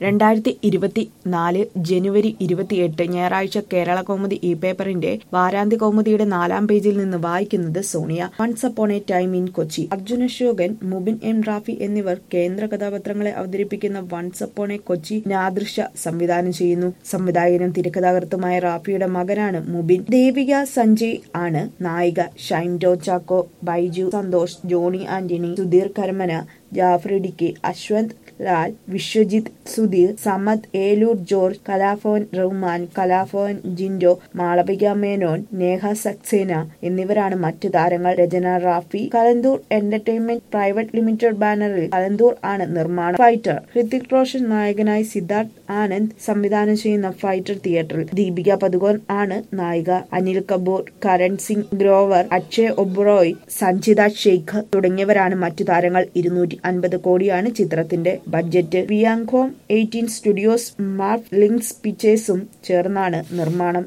രണ്ടായിരത്തി ഇരുപത്തി നാല് ജനുവരി ഇരുപത്തിയെട്ട് ഞായറാഴ്ച കേരള കൗമുദി ഇ പേപ്പറിന്റെ വാരാന്ത്യ കൗമുദിയുടെ നാലാം പേജിൽ നിന്ന് വായിക്കുന്നത് Sonia once upon a time in Kochi Arjun Ashokan Mubin M Rafi എന്നിവർ കേന്ദ്ര കഥാപാത്രങ്ങളെ അവതരിപ്പിക്കുന്ന once upon a Kochi Nadirsha സംവിധാനം ചെയ്യുന്നു സംവിധായകനും തിരക്കഥാകൃത്തുമായ റാഫിയുടെ മകനാണ് മുബിൻ ദേവിക സഞ്ജയ് ആണ് നായിക ഷൈൻ ഡോ ചാക്കോ ബൈജു സന്തോഷ് ജോണി ആന്റണി സുധീർ കരമന ജാഫർ ഇടുക്കി അശ്വന്ത് ലാൽ വിശ്വജിത്ത് സുധീർ സമദ് ഏലൂർ ജോർജ് കലാഭവൻ റഹ്മാൻ കലാഭവൻ ജിൻഡോ മാളവിക മേനോൻ നേഹ സക്സേന എന്നിവരാണ് മറ്റു താരങ്ങൾ രചന Rafi Kalanthoor entertainment private limited ബാനറിൽ കലന്തൂർ ആണ് നിർമ്മാണം ഫൈറ്റർ ഹൃതിക് റോഷൻ നായകനായി സിദ്ധാർത്ഥ് ആനന്ദ് സംവിധാനം ചെയ്യുന്ന ഫൈറ്റർ തിയേറ്ററിൽ ദീപിക പതുകോൺ ആണ് നായിക അനിൽ കപൂർ കരൺ സിംഗ് ഗ്രോവർ അക്ഷയ് ഒബ്രോയ് സഞ്ജിത ഷെയ്ഖ് തുടങ്ങിയവരാണ് മറ്റു താരങ്ങൾ ഇരുന്നൂറ്റി അൻപത് കോടിയാണ് ചിത്രത്തിന്റെ budget Viacom eighteen studios mark links പിക്ചേഴ്സും ചേർന്നാണ് നിർമ്മാണം